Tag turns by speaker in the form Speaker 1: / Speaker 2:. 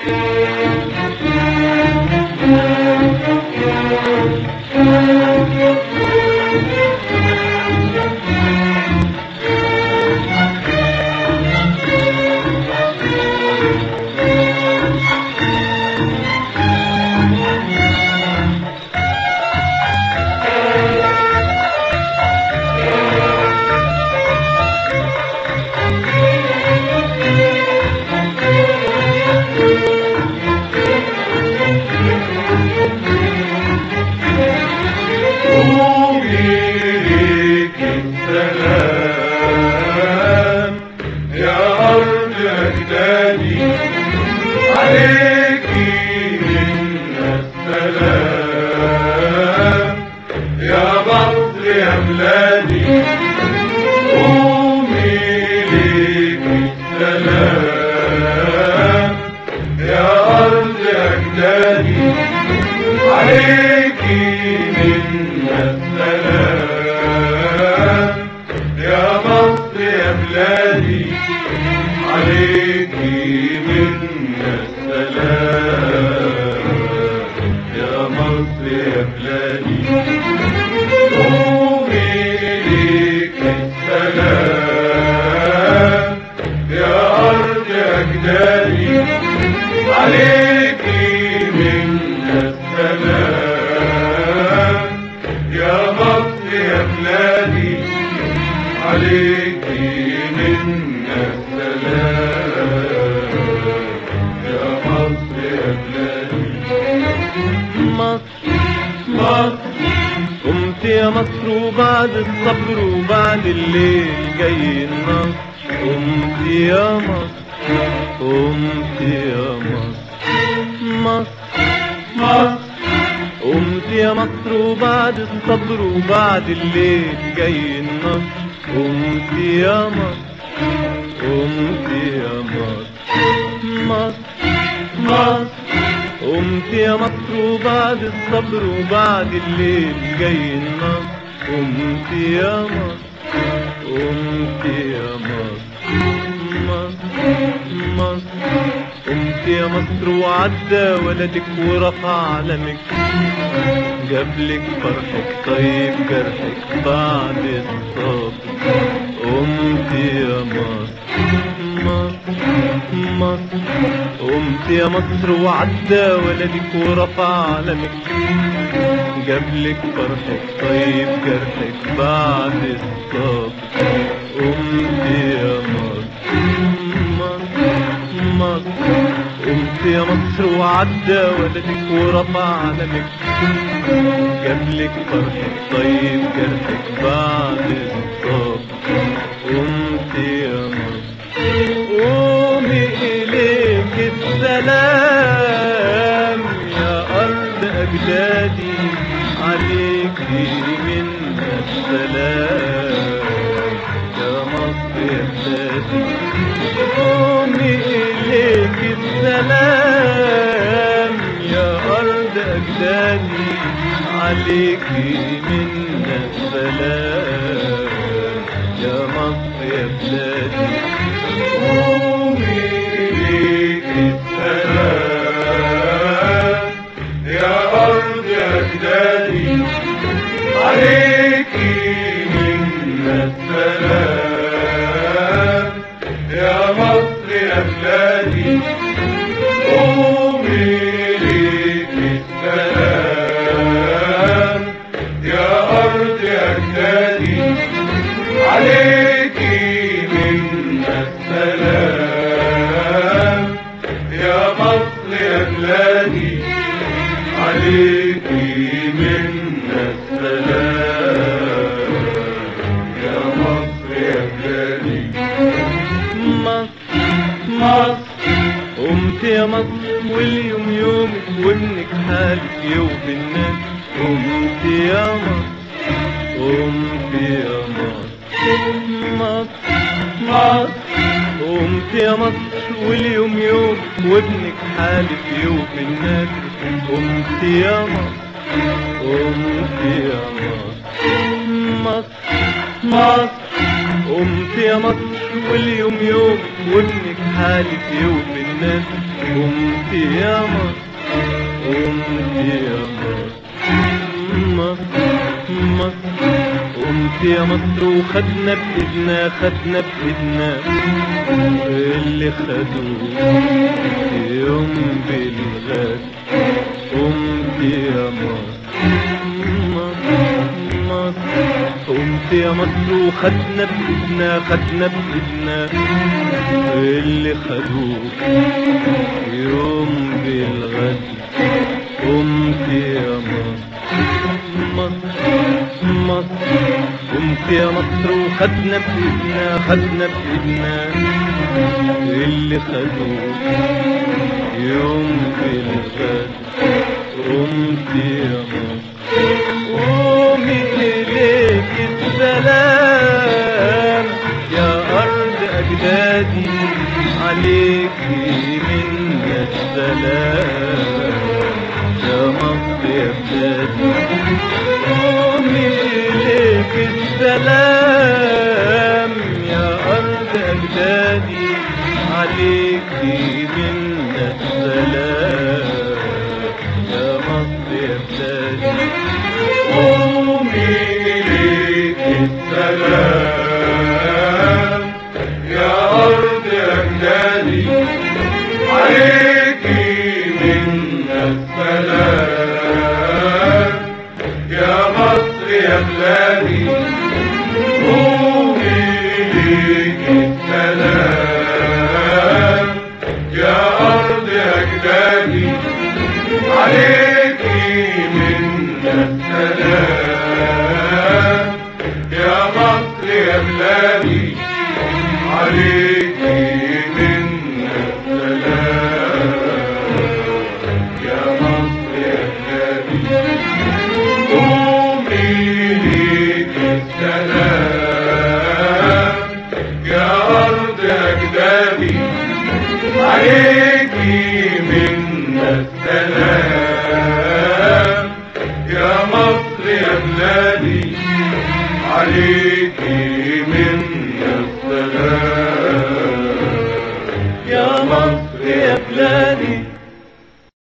Speaker 1: ليك السلام يا أرض أجدادي عليك منا السلام يا مصر يا بلادي قومي ليك السلام يا أرض أجدادي عليك منا السلام يا مصر يا بلادي عليك منا السلام يا مصر يا بلادي قومي ليك السلام يا أرض أجدادي عليك منا السلام يا مصر يا بلادي عليك منا السلام يا مصر يا بلادي
Speaker 2: مصر
Speaker 1: مصر
Speaker 2: قمت يا مصر وبعد الصبر وبعد الليل جاي النصر قمت يا مصر قمت يا مصر مصر
Speaker 1: مصر
Speaker 2: قمت يا مصر وبعد الصبر وبعد الليل جاي النصر قمت يا مصر قمت يا مصر مصر
Speaker 1: مصر
Speaker 2: قمت يا مصر وبعد الصبر وبعد الليل جاي النصر قمت يا مصر قمت يا مصر مصر مصر قمت يا مصر وعدى ولدك ورفع علمك جابلك فرحك طيب جرحك بعد الصبر قمت يا مصر مصر مصر قمت يا مصر وعدى ولدك ورفع علمك جابلك فرحك طيب جرحك بعد الصبر قمت يا مصر مصر مصر قمت يا مصر وعدى ولدك ورفع علمك جابلك فرحك طيب جرحك بعد الصبر قمت يا مصر قومي إليك السلام يا أرض أجدادي عليك منا السلام يا مصر يا بلادي قومي إليك السلام يا أرض أجدادي عليك منا السلام يا مصر يا بلادي
Speaker 1: قومي ليك السلام يا أرض أجدادي عليك منا السلام يا مصر يا بلادي قومي ليك السلام يا أرض أجدادي عليك منا السلام يا مصر يا بلادي عليك منا السلام يا مصر يا بلادي
Speaker 2: مصر
Speaker 1: مصر
Speaker 2: قمت يا مصر واليوم يومك وابنك حالك يوم الناس قمت يا مصر قمت يا مصر مصر
Speaker 1: مصر
Speaker 2: قمت يا مصر واليوم يوم وابنك حالك يوم الناس قمت يا مصر قمت يا مصر مصر
Speaker 1: مصر
Speaker 2: قمت يا مصر واليوم يوم وابنك حالك يوم الناس قمت يا مصر قمت يا مصر مصر قمت يا مصر وخدنا بإيدنا خدنا بإيدنا اللي خدوه يوم بالغد قمت يا مصر مصر مصر قمت يا مصر وخدنا بإيدنا خدنا بإيدنا اللي خدوه يوم بالغد قمت يا مصر مصر مصر قمت يا مصر وخدنا بإيدنا خدنا بإيدنا اللي خدوه يوم بالغد قمت يا مصر قومي إليك السلام يا أرض أجدادي عليك منا السلام يا مصر يا بلادي قومي إليك السلام يا أرض أجدادي عليك منا السلام يا مصر يا بلادي
Speaker 1: قومي إليك السلام يا أرض أجدادي عليك منا السلام يا مصر يا بلادي قومي إليك السلام يا أرض أجدادي عليك